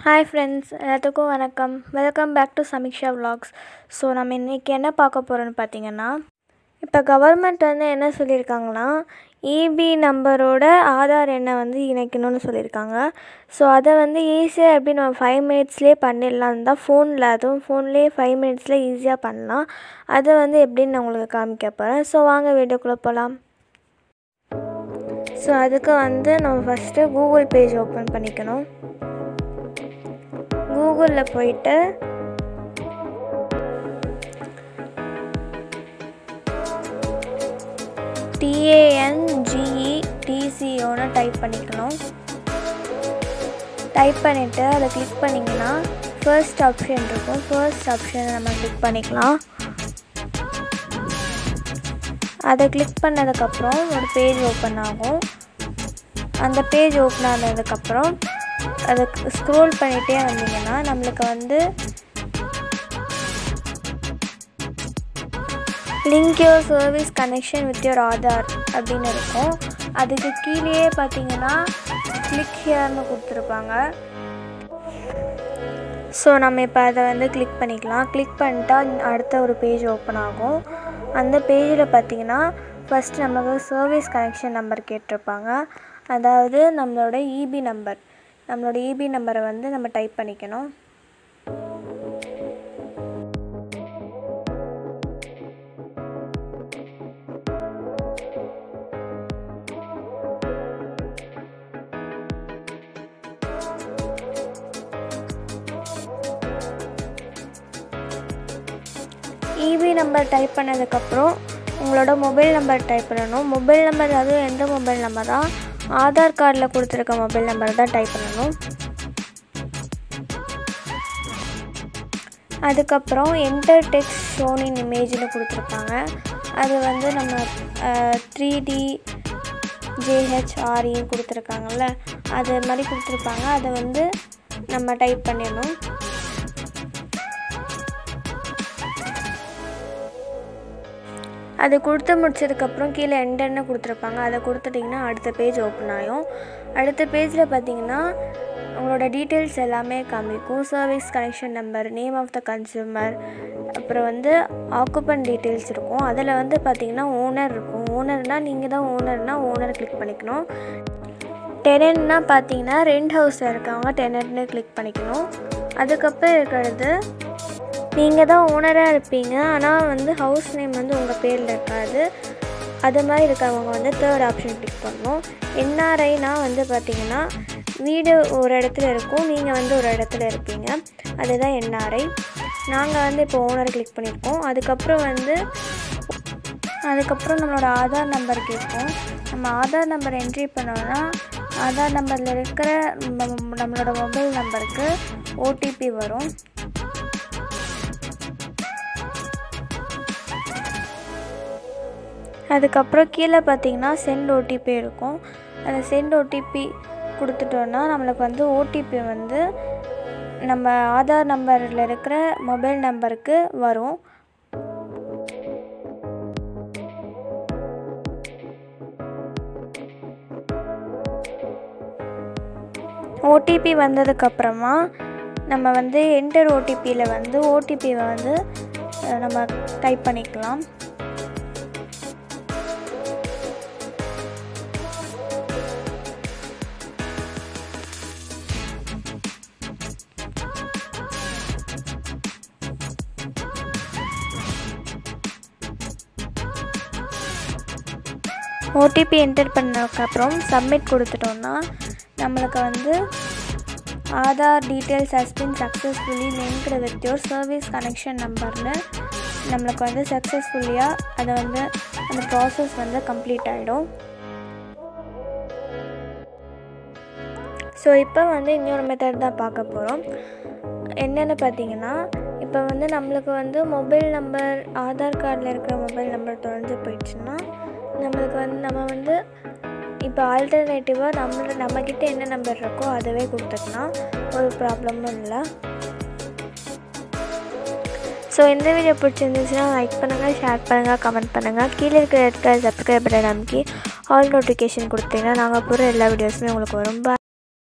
hi friends எல்லாத்துக்கும் வணக்கம் welcome back to Sameeksha vlogs so நம்ம இன்றைக்கி என்ன பார்க்க போகிறோன்னு பார்த்தீங்கன்னா இப்போ கவர்மெண்ட் வந்து என்ன சொல்லியிருக்காங்கன்னா இபி நம்பரோட ஆதார் எண்ணை வந்து இணைக்கணும்னு சொல்லியிருக்காங்க ஸோ அதை வந்து ஈஸியாக எப்படி நம்ம ஃபைவ் மினிட்ஸ்லேயே பண்ணிடலான்னு தான் ஃபோனில் அதுவும் ஃபோன்லேயே ஃபைவ் மினிட்ஸில் ஈஸியாக பண்ணலாம் அதை வந்து எப்படின்னு நான் உங்களுக்கு காமிக்க போகிறேன் ஸோ வாங்க வீடியோக்குள்ளே போகலாம் ஸோ அதுக்கு வந்து நம்ம ஃபஸ்ட்டு கூகுள் பேஜ் ஓப்பன் பண்ணிக்கணும் கூகுளில் போயிட்டு டிஏஎன்ஜிஇ டிசிஓன்னு டைப் பண்ணிக்கணும் டைப் பண்ணிவிட்டு அதை கிளிக் பண்ணிங்கன்னா ஃபர்ஸ்ட் ஆப்ஷன் இருக்கும் ஃபர்ஸ்ட் ஆப்ஷனை நம்ம கிளிக் பண்ணிக்கலாம் அதை கிளிக் பண்ணதுக்கப்புறம் ஒரு பேஜ் ஓப்பன் ஆகும் அந்த பேஜ் ஓப்பன் ஆனதுக்கப்புறம் அதை ஸ்க்ரோல் பண்ணிகிட்டே வந்தீங்கன்னா நம்மளுக்கு வந்து link your service connection with your Aadhaar அப்படின்னு இருக்கும் அதுக்கு கீழேயே பார்த்தீங்கன்னா கிளிக் ஹியர்னு கொடுத்துருப்பாங்க ஸோ நம்ம இப்போ அதை வந்து கிளிக் பண்ணிக்கலாம் கிளிக் பண்ணிட்டா அடுத்த ஒரு பேஜ் ஓப்பன் ஆகும் அந்த பேஜில் பார்த்தீங்கன்னா ஃபஸ்ட் நமக்கு சர்வீஸ் கனெக்ஷன் நம்பர் கேட்டிருப்பாங்க அதாவது நம்மளோட இபி நம்பர் நம்மளோட இபி நம்பரை வந்து நம்ம டைப் பண்ணிக்கணும் இபி நம்பர் டைப் பண்ணதுக்கப்புறம் உங்களோட மொபைல் நம்பர் டைப் பண்ணணும் மொபைல் நம்பர் அதுவும் எந்த மொபைல் நம்பர் தான் ஆதார் கார்டில் கொடுத்துருக்க மொபைல் நம்பர் தான் டைப் பண்ணணும் அதுக்கப்புறம் என்டர் டெக்ஸ்ட் ஷோன் இன் இமேஜில் கொடுத்துருப்பாங்க அது வந்து நம்ம த்ரீ டி ஜேஹெச்ஆர்இன்னு கொடுத்துருக்காங்கல்ல அது மாதிரி கொடுத்துருப்பாங்க அதை வந்து நம்ம டைப் பண்ணிடணும் அது கொடுத்து முடிச்சதுக்கப்புறம் கீழே எண்டர்னு கொடுத்துருப்பாங்க அதை கொடுத்துட்டிங்கன்னா அடுத்த பேஜ் ஓப்பன் ஆகும் அடுத்த பேஜில் பார்த்தீங்கன்னா உங்களோட டீட்டெயில்ஸ் எல்லாமே காமிக்கும் service connection number name of the consumer அப்புறம் வந்து ஆக்குபன் டீட்டெயில்ஸ் இருக்கும் அதில் வந்து பார்த்தீங்கன்னா ஓனர் இருக்கும் ஓனர்னால் நீங்கள் தான் ஓனர்னால் ஓனர் கிளிக் பண்ணிக்கணும் டெனன்ட்னா பார்த்தீங்கன்னா ரெண்ட் ஹவுஸில் இருக்கவங்க டெனன்ட்னு கிளிக் பண்ணிக்கணும் அதுக்கப்புறம் இருக்கிறது நீங்கள் தான் ஓனராக இருப்பீங்க ஆனால் வந்து ஹவுஸ் நேம் வந்து உங்கள் பேரில் இருக்காது அது மாதிரி இருக்கிறவங்க வந்து தேர்ட் ஆப்ஷன் கிளிக் பண்ணணும் என்ஆர்ஐனா வந்து பார்த்திங்கன்னா வீடு ஒரு இடத்துல இருக்கும் நீங்கள் வந்து ஒரு இடத்துல இருப்பீங்க அதுதான் என்ஆர்ஐ நாங்கள் வந்து இப்போ ஓனர் கிளிக் பண்ணியிருக்கோம் அதுக்கப்புறம் வந்து அதுக்கப்புறம் நம்மளோட ஆதார் நம்பர் கேட்போம் நம்ம ஆதார் நம்பர் என்ட்ரி பண்ணோன்னா ஆதார் நம்பரில் இருக்கிற நம்மளோட மொபைல் நம்பருக்கு ஓடிபி வரும் அதுக்கப்புறம் கீழே பார்த்தீங்கன்னா சென்ட் ஓடிபி இருக்கும் அந்த சென்ட் ஓடிபி கொடுத்துட்டோன்னா நம்மளுக்கு வந்து ஓடிபி வந்து நம்ம ஆதார் நம்பரில் இருக்கிற மொபைல் நம்பருக்கு வரும் ஓடிபி வந்ததுக்கப்புறமா நம்ம வந்து என்டர் ஓடிபியில் வந்து ஓடிபியை வந்து நம்ம டைப் பண்ணிக்கலாம் ஓடிபி என்டர் பண்ணதுக்கப்புறம் சப்மிட் கொடுத்துட்டோன்னா நம்மளுக்கு வந்து Aadhaar details has been successfully linked with your service connection நம்பர்னு நம்மளுக்கு வந்து சக்ஸஸ்ஃபுல்லியாக அதை வந்து அந்த ப்ராசஸ் வந்து கம்ப்ளீட் ஆகிடும் ஸோ இப்போ வந்து இன்னொரு மெத்தட் தான் பார்க்க போகிறோம் என்னென்னு பார்த்தீங்கன்னா இப்போ வந்து நம்மளுக்கு வந்து மொபைல் நம்பர் ஆதார் கார்டில் இருக்கிற மொபைல் நம்பர் தொலைஞ்சு போயிடுச்சுன்னா நம்மளுக்கு வந்து நம்ம வந்து இப்போ ஆல்டர்னேட்டிவாக நம்ம நம்மக்கிட்ட என்ன நம்பர் இருக்கோ அதுவே கொடுத்துக்கலாம் ஒரு ப்ராப்ளமும் இல்லை ஸோ இந்த வீடியோ பிடிச்சிருந்துச்சுன்னா லைக் பண்ணுங்கள் ஷேர் பண்ணுங்கள் கமெண்ட் பண்ணுங்கள் கீழே இருக்கிற இருக்கிற சப்ஸ்கிரைப் பட்டன் அமைக்கி ஆல் நோட்டிஃபிகேஷன் கொடுத்தீங்கன்னா நாங்கள் போகிற எல்லா வீடியோஸுமே உங்களுக்கு வரும் பாய்